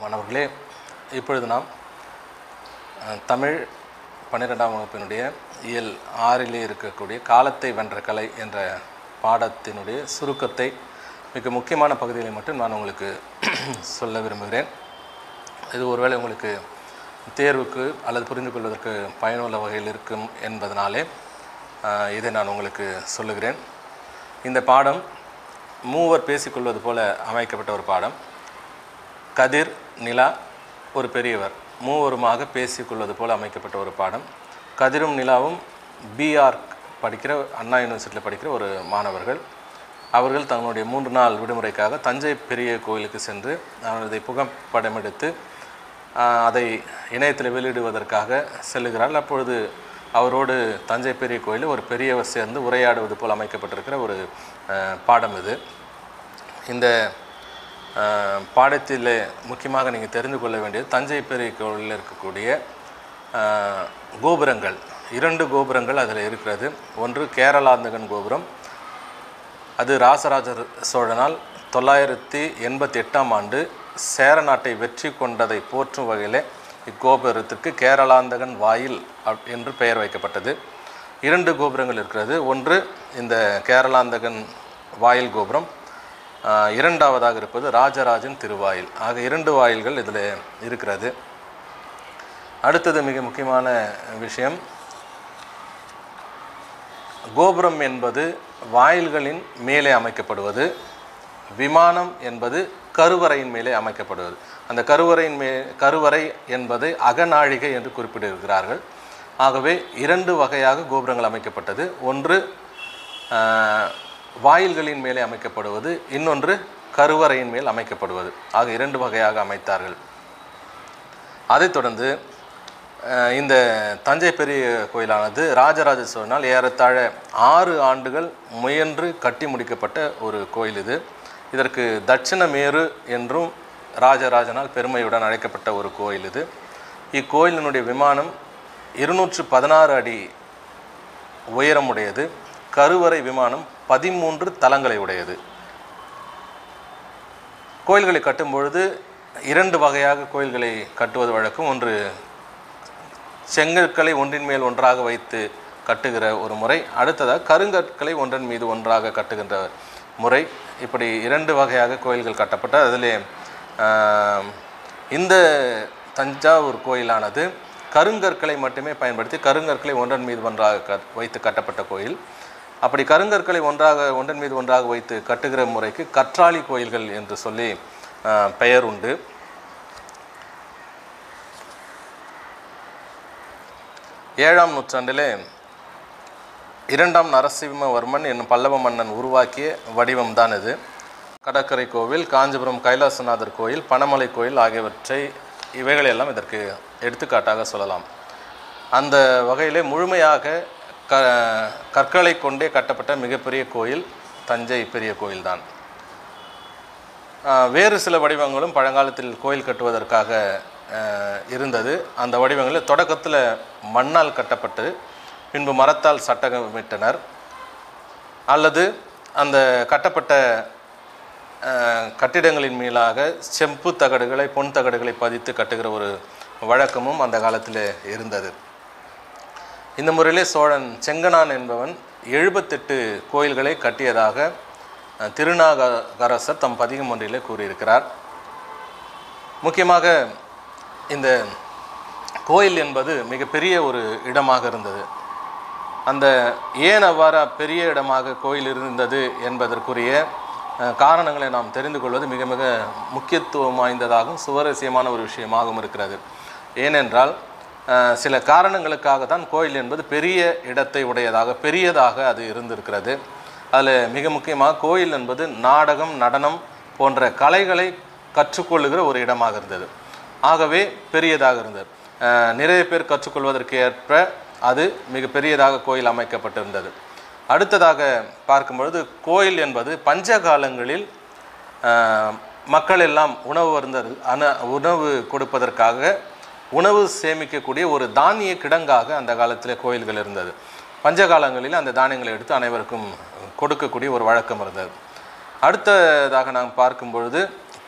மாணவர்களே இப்பொழுது நாம் அஹ், தமிழ் பன்னிரெண்டாம் வகுப்பினுடைய இயல் ஆறிலே இருக்கக்கூடிய காலத்தை வென்ற கலை என்ற பாடத்தினுடைய சுருக்கத்தை மிக முக்கியமான பகுதிகளை மட்டும் நான் உங்களுக்கு சொல்ல விரும்புகிறேன் இது ஒருவேளை உங்களுக்கு தேர்வுக்கு அல்லது புரிந்து கொள்வதற்கு பயனுள்ள வகையில் இருக்கும் என்பதனாலே அஹ், இதை நான் உங்களுக்கு சொல்லுகிறேன் இந்த பாடம் மூவர் பேசிக்கொள்வது போல அமைக்கப்பட்ட ஒரு பாடம் கதிர் நிலா ஒரு பெரியவர் மூவருமாக பேசிக்கொள்வது போல அமைக்கப்பட்ட ஒரு பாடம் கதிரும் நிலாவும் பிஆர் படிக்கிற அண்ணா யூனிவர்சிட்டியில் படிக்கிற ஒரு மாணவர்கள் அவர்கள் தங்களுடைய மூன்று நாள் விடுமுறைக்காக தஞ்சை பெரிய கோயிலுக்கு சென்று அதை புகைப்படம் எடுத்து ஆஹ், அதை இணையத்தில் வெளியிடுவதற்காக செல்லுகிறார்கள் அப்பொழுது அவரோடு தஞ்சை பெரிய கோயிலில் ஒரு பெரியவர் சேர்ந்து உரையாடுவது போல் அமைக்கப்பட்டிருக்கிற ஒரு ஆஹ், பாடம் இது இந்த ஆஹ், பாடத்தில் முக்கியமாக நீங்கள் தெரிந்து கொள்ள வேண்டியது தஞ்சை பெரிய கோயிலில் இருக்கக்கூடிய ஆஹ், கோபுரங்கள் இரண்டு கோபுரங்கள் அதில் இருக்கிறது ஒன்று கேரளாந்தகன் கோபுரம் அது ராசராஜ சோழனால் தொள்ளாயிரத்தி எண்பத்தி எட்டாம் ஆண்டு சேர நாட்டை வெற்றி கொண்டதை போற்றும் வகையில் இக்கோபுரத்திற்கு கேரளாந்தகன் வாயில் அப்- என்று பெயர் வைக்கப்பட்டது இரண்டு கோபுரங்கள் இருக்கிறது ஒன்று இந்த கேரளாந்தகன் வாயில் கோபுரம் ஆஹ், இரண்டாவதாக இருப்பது ராஜராஜன் திருவாயில் ஆக இரண்டு வாயில்கள் இதில் இருக்கிறது அடுத்தது மிக முக்கியமான விஷயம் கோபுரம் என்பது வாயில்களின் மேலே அமைக்கப்படுவது விமானம் என்பது கருவறையின் மேலே அமைக்கப்படுவது அந்த கருவறையின் மே கருவறை என்பதை அகநாழிகை என்று குறிப்பிடுகிறார்கள் ஆகவே இரண்டு வகையாக கோபுரங்கள் அமைக்கப்பட்டது ஒன்று ஆஹ், வாயில்களின் மேலே அமைக்கப்படுவது இன்னொன்று கருவறையின் மேல் அமைக்கப்படுவது ஆக இரண்டு வகையாக அமைத்தார்கள் அதைத் தொடர்ந்து அஹ், இந்த தஞ்சை பெரிய கோயிலானது ராஜராஜ சோழனால் ஏறத்தாழ ஆறு ஆண்டுகள் முயன்று கட்டி முடிக்கப்பட்ட ஒரு கோயில் இது இதற்கு தட்சிணமேரு என்றும் ராஜராஜனால் பெருமையுடன் அழைக்கப்பட்ட ஒரு கோயில் இது இக்கோயிலினுடைய விமானம் இருநூற்று பதினாறு அடி உயரமுடையது கருவறை விமானம் பதிமூன்று தளங்களை உடையது கோயில்களை கட்டும் பொழுது இரண்டு வகையாக கோயில்களை கட்டுவது வழக்கம் ஒன்று செங்கற்களை ஒன்றின் மேல் ஒன்றாக வைத்து கட்டுகிற ஒரு முறை அடுத்ததாக கருங்கற்களை ஒன்றன் மீது ஒன்றாக கட்டுகின்ற முறை இப்படி இரண்டு வகையாக கோயில்கள் கட்டப்பட்ட அதிலே ஆஹ், இந்த தஞ்சாவூர் கோயிலானது கருங்கற்களை மட்டுமே பயன்படுத்தி கருங்கற்களை ஒன்றன் மீது ஒன்றாக கட் வைத்து கட்டப்பட்ட கோயில் அப்படி கருங்கற்களை ஒன்றாக ஒன்றன் மீது ஒன்றாக வைத்து கட்டுகிற முறைக்கு கற்றாழி கோயில்கள் என்று சொல்லி ஆஹ், பெயர் உண்டு ஏழாம் நூற்றாண்டிலே இரண்டாம் நரசிம்மவர்மன் என்னும் பல்லவ மன்னன் உருவாக்கிய வடிவம்தான் இது கடற்கரை கோவில் காஞ்சிபுரம் கைலாசநாதர் கோயில் பனமலை கோயில் ஆகியவற்றை இவைகளெல்லாம் இதற்கு எடுத்துக்காட்டாக சொல்லலாம் அந்த வகையிலே முழுமையாக க கற்களை கொண்டே கட்டப்பட்ட மிகப்பெரிய கோயில் தஞ்சை பெரிய கோயில்தான் ஆஹ் வேறு சில வடிவங்களும் பழங்காலத்தில் கோயில் கட்டுவதற்காக ஆஹ் இருந்தது அந்த வடிவங்களில் தொடக்கத்தில் மண்ணால் கட்டப்பட்டு பின்பு மரத்தால் சட்டகமிட்டனர் அல்லது அந்த கட்டப்பட்ட ஆஹ் கட்டிடங்களின் மேலாக செம்பு தகடுகளை பொன் தகடுகளை பதித்து கட்டுகிற ஒரு வழக்கமும் அந்த காலத்தில் இருந்தது இந்த முறையிலே சோழன் செங்கனான் என்பவன் எழுபத்தெட்டு கோயில்களை கட்டியதாக அஹ், திருநாகரசர் தம் பதிகம் ஒன்றிலே கூறியிருக்கிறார் முக்கியமாக இந்த கோயில் என்பது மிகப்பெரிய ஒரு இடமாக இருந்தது அந்த ஏன் அவ்வாறு பெரிய இடமாக கோயில் இருந்தது என்பதற்குரிய அஹ், காரணங்களை நாம் தெரிந்து கொள்வது மிக மிக முக்கியத்துவம் வாய்ந்ததாகவும் சுவாரஸ்யமான ஒரு விஷயமாகவும் இருக்கிறது ஏனென்றால் அஹ், சில காரணங்களுக்காக தான் கோயில் என்பது பெரிய இடத்தை உடையதாக பெரியதாக அது இருந்திருக்கிறது அதில் மிக முக்கியமாக கோயில் என்பது நாடகம் நடனம் போன்ற கலைகளை கற்றுக்கொள்ளுகிற ஒரு இடமாக இருந்தது ஆகவே பெரியதாக இருந்தது அஹ், நிறைய பேர் கற்றுக்கொள்வதற்கு ஏற்ப அது மிக பெரியதாக கோயில் அமைக்கப்பட்டிருந்தது அடுத்ததாக பார்க்கும்பொழுது கோயில் என்பது பஞ்சகாலங்களில் ஆஹ், மக்கள் எல்லாம் உணவு வருந்தது அன உணவு கொடுப்பதற்காக உணவு சேமிக்கக்கூடிய ஒரு தானிய கிடங்காக அந்த காலத்தில் கோயில்கள் இருந்தது பஞ்சகாலங்களில் அந்த தானியங்களை எடுத்து அனைவருக்கும் கொடுக்கக்கூடிய ஒரு வழக்கம் இருந்தது அடுத்ததாக நாம் பார்க்கும் பொழுது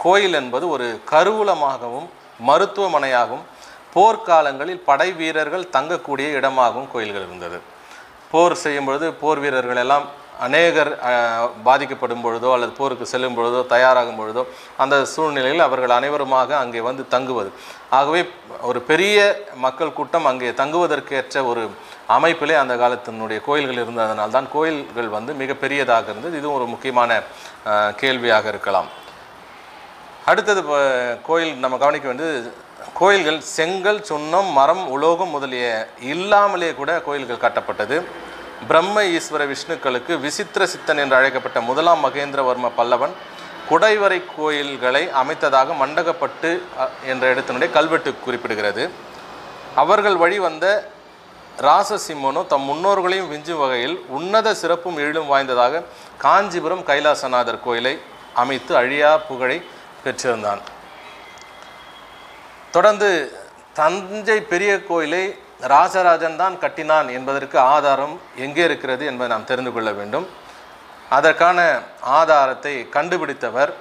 கோயில் என்பது ஒரு கருவூலமாகவும் மருத்துவமனையாகவும் போர்க்காலங்களில் படை வீரர்கள் தங்கக்கூடிய இடமாகவும் கோயில்கள் இருந்தது போர் செய்யும் பொழுது போர் வீரர்கள் எல்லாம் அநேகர் அஹ், பாதிக்கப்படும் பொழுதோ அல்லது போருக்கு செல்லும் பொழுதோ தயாராகும் பொழுதோ அந்த சூழ்நிலையில் அவர்கள் அனைவருமாக அங்கே வந்து தங்குவது ஆகவே ஒரு பெரிய மக்கள் கூட்டம் அங்கே தங்குவதற்கேற்ற ஒரு அமைப்பிலே அந்த காலத்தினுடைய கோயில்கள் இருந்ததனால் தான் கோயில்கள் வந்து மிக பெரியதாக இருந்தது இதுவும் ஒரு முக்கியமான அஹ், கேள்வியாக இருக்கலாம் அடுத்தது இப்போ கோயில் நம்ம கவனிக்க வேண்டியது கோயில்கள் செங்கல் சுண்ணம் மரம் உலோகம் முதலிய இல்லாமலே கூட கோயில்கள் கட்டப்பட்டது பிரம்ம ஈஸ்வர விஷ்ணுக்களுக்கு விசித்திர சித்தன் என்று அழைக்கப்பட்ட முதலாம் மகேந்திரவர்ம பல்லவன் குடைவரை கோயில்களை அமைத்ததாக மண்டகப்பட்டு அ, என்ற இடத்தினுடைய கல்வெட்டு குறிப்பிடுகிறது அவர்கள் வழி வந்த ராசசிம்மனோ தம் முன்னோர்களையும் விஞ்சும் வகையில் உன்னத சிறப்பும் எழிலும் வாய்ந்ததாக காஞ்சிபுரம் கைலாசநாதர் கோயிலை அமைத்து அழியா புகழை பெற்றிருந்தான் தொடர்ந்து தஞ்சை பெரிய கோயிலை ராஜராஜன் தான் கட்டினான் என்பதற்கு ஆதாரம் எங்கே இருக்கிறது என்பதை நாம் தெரிந்து கொள்ள வேண்டும் அதற்கான ஆதாரத்தை கண்டுபிடித்தவர்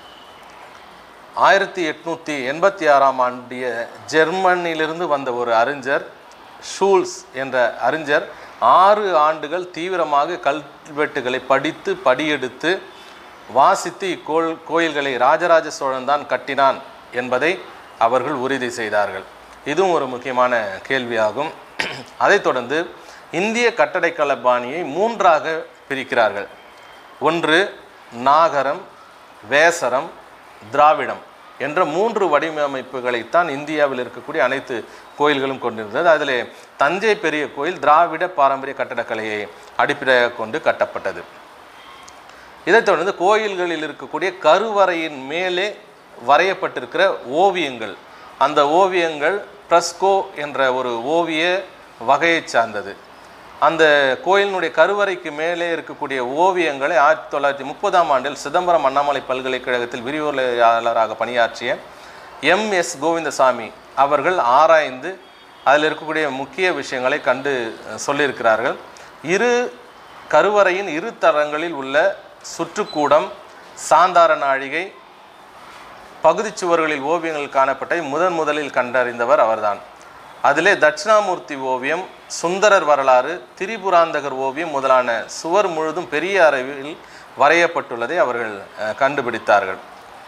ஆயிரத்தி எட்நூற்றி எண்பத்தி ஆறாம் ஆண்டிய ஜெர்மனியிலிருந்து வந்த ஒரு அறிஞர் ஷூல்ஸ் என்ற அறிஞர் ஆறு ஆண்டுகள் தீவிரமாக கல்வெட்டுகளை படித்து படியெடுத்து வாசித்து இக்கோள் கோயில்களை ராஜராஜ சோழன் தான் கட்டினான் என்பதை அவர்கள் உறுதி செய்தார்கள் இதுவும் ஒரு முக்கியமான கேள்வியாகும் அதைத் தொடர்ந்து இந்திய கட்டடக்கலை பாணியை மூன்றாக பிரிக்கிறார்கள் ஒன்று நாகரம் வேசரம் திராவிடம் என்ற மூன்று வடிவமைப்புகளைத்தான் இந்தியாவில் இருக்கக்கூடிய அனைத்து கோயில்களும் கொண்டிருந்தது அதில் தஞ்சை பெரிய கோயில் திராவிட பாரம்பரிய கட்டடக்கலையை அடிப்படையாக கொண்டு கட்டப்பட்டது இதைத் தொடர்ந்து கோயில்களில் இருக்கக்கூடிய கருவறையின் மேலே வரையப்பட்டிருக்கிற ஓவியங்கள் அந்த ஓவியங்கள் பிரஸ்கோ என்ற ஒரு ஓவிய வகையைச் சார்ந்தது அந்த கோயிலினுடைய கருவறைக்கு மேலே இருக்கக்கூடிய ஓவியங்களை ஆயிரத்தி தொள்ளாயிரத்தி முப்பதாம் ஆண்டில் சிதம்பரம் அண்ணாமலை பல்கலைக்கழகத்தில் விரிவுரையாளராக பணியாற்றிய எம் எஸ் கோவிந்தசாமி அவர்கள் ஆராய்ந்து அதில் இருக்கக்கூடிய முக்கிய விஷயங்களை கண்டு அஹ், சொல்லியிருக்கிறார்கள் இரு கருவறையின் இரு தரங்களில் உள்ள சுற்றுக்கூடம் சாந்தார நாழிகை பகுதிச் சுவர்களில் ஓவியங்கள் காணப்பட்டதை முதன் முதலில் கண்டறிந்தவர் அவர்தான் அதிலே தட்சிணாமூர்த்தி ஓவியம் சுந்தரர் வரலாறு திரிபுராந்தகர் ஓவியம் முதலான சுவர் முழுதும் பெரிய அளவில் வரையப்பட்டுள்ளதை அவர்கள் அஹ், கண்டுபிடித்தார்கள்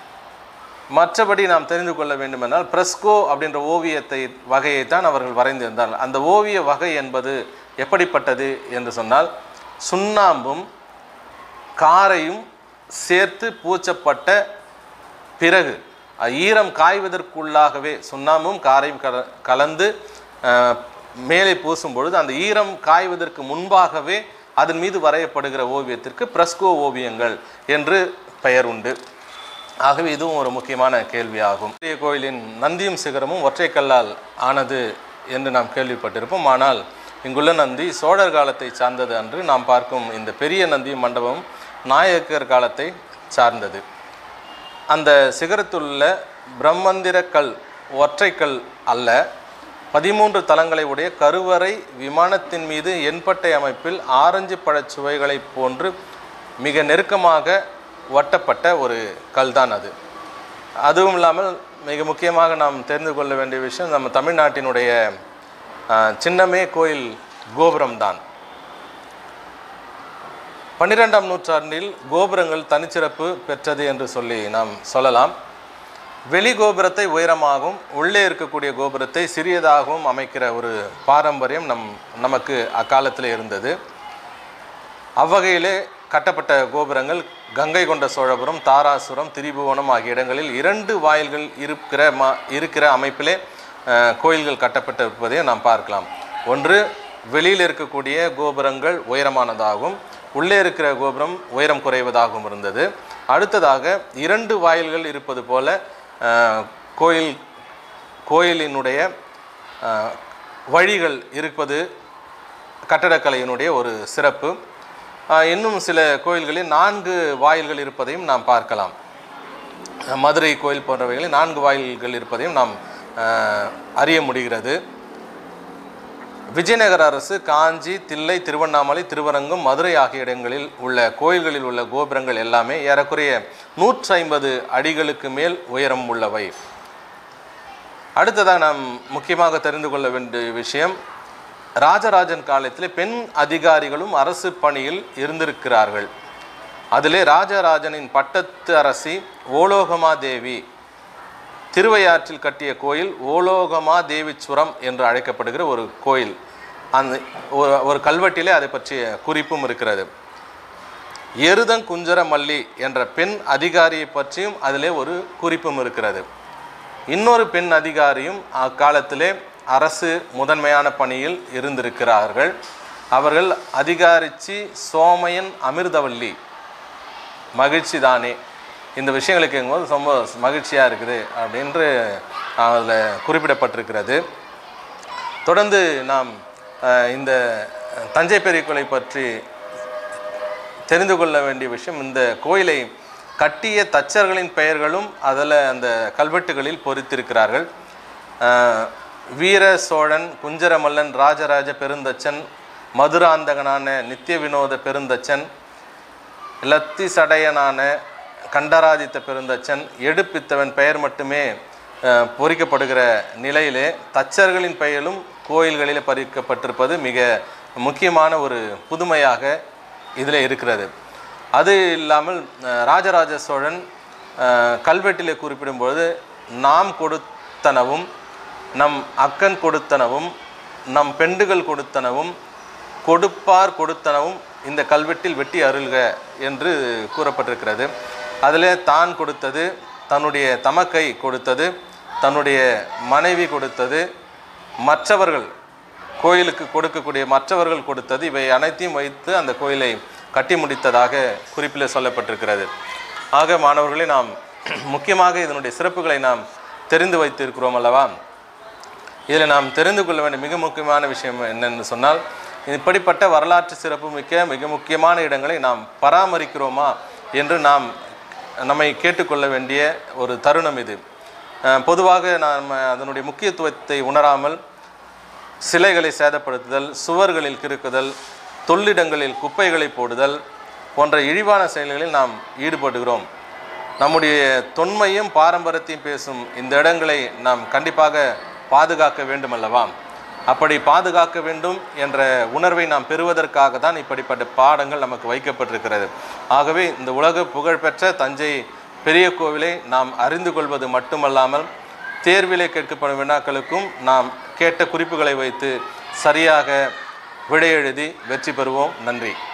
மற்றபடி நாம் தெரிந்து கொள்ள வேண்டுமென்றால் பிரஸ்கோ அப்படின்ற ஓவியத்தை வகையைத்தான் அவர்கள் வரைந்திருந்தார்கள் அந்த ஓவிய வகை என்பது எப்படிப்பட்டது என்று சொன்னால் சுண்ணாம்பும் காரையும் சேர்த்து பூச்சப்பட்ட பிறகு அஹ், ஈரம் காய்வதற்குள்ளாகவே சுண்ணாம்பும் காரையும் கல கலந்து அஹ், மேலே பூசும் பொழுது அந்த ஈரம் காய்வதற்கு முன்பாகவே அதன் மீது வரையப்படுகிற ஓவியத்திற்கு பிரஸ்கோ ஓவியங்கள் என்று பெயர் உண்டு ஆகவே இதுவும் ஒரு முக்கியமான கேள்வியாகும் பெரிய கோயிலின் நந்தியும் சிகரமும் ஒற்றைக்கல்லால் ஆனது என்று நாம் கேள்விப்பட்டிருப்போம் ஆனால் இங்குள்ள நந்தி சோழர் காலத்தை சார்ந்தது அன்று நாம் பார்க்கும் இந்த பெரிய நந்தியும் மண்டபம் நாயக்கர் காலத்தை சார்ந்தது அந்த சிகரத்துள்ள பிரம்மந்திர கல் ஒற்றைக்கல் அல்ல பதிமூன்று தளங்களை உடைய கருவறை விமானத்தின் மீது எண்பட்டை அமைப்பில் ஆரஞ்சு பழச் சுவைகளைப் போன்று மிக நெருக்கமாக ஒட்டப்பட்ட ஒரு கல் தான் அது அதுவும் இல்லாமல் மிக முக்கியமாக நாம் தெரிந்து கொள்ள வேண்டிய விஷயம் நம்ம தமிழ்நாட்டினுடைய ஆஹ், சின்னமே கோயில் கோபுரம்தான் பன்னிரெண்டாம் நூற்றாண்டில் கோபுரங்கள் தனிச்சிறப்பு பெற்றது என்று சொல்லி நாம் சொல்லலாம் வெளி கோபுரத்தை உயரமாகவும் உள்ளே இருக்கக்கூடிய கோபுரத்தை சிறியதாகவும் அமைக்கிற ஒரு பாரம்பரியம் நம் நமக்கு அக்காலத்தில் இருந்தது அவ்வகையிலே கட்டப்பட்ட கோபுரங்கள் கங்கை கொண்ட சோழபுரம் தாராசுரம் திரிபுவனம் ஆகிய இடங்களில் இரண்டு வாயில்கள் இருக்கிற மா இருக்கிற அமைப்பிலே அஹ், கோயில்கள் கட்டப்பட்டிருப்பதை நாம் பார்க்கலாம் ஒன்று வெளியில் இருக்கக்கூடிய கோபுரங்கள் உயரமானதாகவும் உள்ளே இருக்கிற கோபுரம் உயரம் குறைவதாகவும் இருந்தது அடுத்ததாக இரண்டு வாயில்கள் இருப்பது போல அஹ், கோயில் கோயிலினுடைய அஹ், வழிகள் இருப்பது கட்டடக்கலையினுடைய ஒரு சிறப்பு ஆஹ் இன்னும் சில கோயில்களில் நான்கு வாயில்கள் இருப்பதையும் நாம் பார்க்கலாம் மதுரை கோயில் போன்றவைகளில் நான்கு வாயில்கள் இருப்பதையும் நாம் ஆஹ் அறிய முடிகிறது விஜயநகர அரசு காஞ்சி தில்லை திருவண்ணாமலை திருவரங்கம் மதுரை ஆகிய இடங்களில் உள்ள கோயில்களில் உள்ள கோபுரங்கள் எல்லாமே ஏறக்குறைய நூற்றி ஐம்பது அடிகளுக்கு மேல் உயரம் உள்ளவை அடுத்ததாக நாம் முக்கியமாக தெரிந்து கொள்ள வேண்டிய விஷயம் ராஜராஜன் காலத்தில் பெண் அதிகாரிகளும் அரசு பணியில் இருந்திருக்கிறார்கள் அதிலே ராஜராஜனின் பட்டத்து அரசி ஓலோகமா தேவி திருவையாற்றில் கட்டிய கோயில் ஓலோகமா தேவிச்சுரம் என்று அழைக்கப்படுகிற ஒரு கோயில் அந்த ஒரு- ஒரு கல்வெட்டிலே அதை பற்றிய குறிப்பும் இருக்கிறது எருதங்குஞ்சர மல்லி என்ற பெண் அதிகாரியை பற்றியும் அதிலே ஒரு குறிப்பும் இருக்கிறது இன்னொரு பெண் அதிகாரியும் அக்காலத்திலே அரசு முதன்மையான பணியில் இருந்திருக்கிறார்கள் அவர்கள் அதிகாரிச்சி சோமையன் அமிர்தவல்லி மகிழ்ச்சி தானே இந்த விஷயங்களை கேட்கும்போது ரொம்ப மகிழ்ச்சியாக இருக்குது அப்படின்று அதில் குறிப்பிடப்பட்டிருக்கிறது தொடர்ந்து நாம் அஹ், இந்த தஞ்சை பெரிய கோயிலை பற்றி தெரிந்து கொள்ள வேண்டிய விஷயம் இந்த கோயிலை கட்டிய தச்சர்களின் பெயர்களும் அதில் அந்த கல்வெட்டுகளில் பொறித்திருக்கிறார்கள் அஹ், வீர சோழன் குஞ்சரமல்லன் ராஜராஜ பெருந்தச்சன் மதுராந்தகனான நித்திய வினோத பெருந்தச்சன் லத்தி சடையனான கண்டராதித்த பெருந்தச்சன் எடுப்பித்தவன் பெயர் மட்டுமே அஹ், பொறிக்கப்படுகிற நிலையிலே தச்சர்களின் பெயரும் கோயில்களில் பறிக்கப்பட்டிருப்பது மிக முக்கியமான ஒரு புதுமையாக இதில் இருக்கிறது அது இல்லாமல் அஹ், ராஜராஜ சோழன் அஹ், கல்வெட்டிலே குறிப்பிடும்பொழுது நாம் கொடுத்தனவும் நம் அக்கன் கொடுத்தனவும் நம் பெண்டுகள் கொடுத்தனவும் கொடுப்பார் கொடுத்தனவும் இந்த கல்வெட்டில் வெட்டி அருள்க என்று கூறப்பட்டிருக்கிறது அதில் தான் கொடுத்தது தன்னுடைய தமக்கை கொடுத்தது தன்னுடைய மனைவி கொடுத்தது மற்றவர்கள் கோயிலுக்கு கொடுக்கக்கூடிய மற்றவர்கள் கொடுத்தது இவை அனைத்தையும் வைத்து அந்த கோயிலை கட்டி முடித்ததாக குறிப்பில் சொல்லப்பட்டிருக்கிறது ஆக மாணவர்களே நாம் முக்கியமாக இதனுடைய சிறப்புகளை நாம் தெரிந்து வைத்திருக்கிறோம் அல்லவா இதில் நாம் தெரிந்து கொள்ள வேண்டிய மிக முக்கியமான விஷயம் என்னன்னு சொன்னால் இப்படிப்பட்ட வரலாற்று சிறப்பு மிக்க மிக முக்கியமான இடங்களை நாம் பராமரிக்கிறோமா என்று நாம் நம்மை கேட்டுக்கொள்ள வேண்டிய ஒரு தருணம் இது அஹ் பொதுவாக நாம் அதனுடைய முக்கியத்துவத்தை உணராமல் சிலைகளை சேதப்படுத்துதல் சுவர்களில் கிறுக்குதல் தொல்லிடங்களில் குப்பைகளை போடுதல் போன்ற இழிவான செயல்களில் நாம் ஈடுபடுகிறோம் நம்முடைய தொன்மையும் பாரம்பரியத்தையும் பேசும் இந்த இடங்களை நாம் கண்டிப்பாக பாதுகாக்க வேண்டும் அல்லவா அப்படி பாதுகாக்க வேண்டும் என்ற உணர்வை நாம் பெறுவதற்காக தான் இப்படிப்பட்ட பாடங்கள் நமக்கு வைக்கப்பட்டிருக்கிறது ஆகவே இந்த உலக புகழ்பெற்ற தஞ்சை பெரிய கோவிலை நாம் அறிந்து கொள்வது மட்டுமல்லாமல் தேர்விலே கேட்கப்படும் வினாக்களுக்கும் நாம் கேட்ட குறிப்புகளை வைத்து சரியாக விடை எழுதி வெற்றி பெறுவோம் நன்றி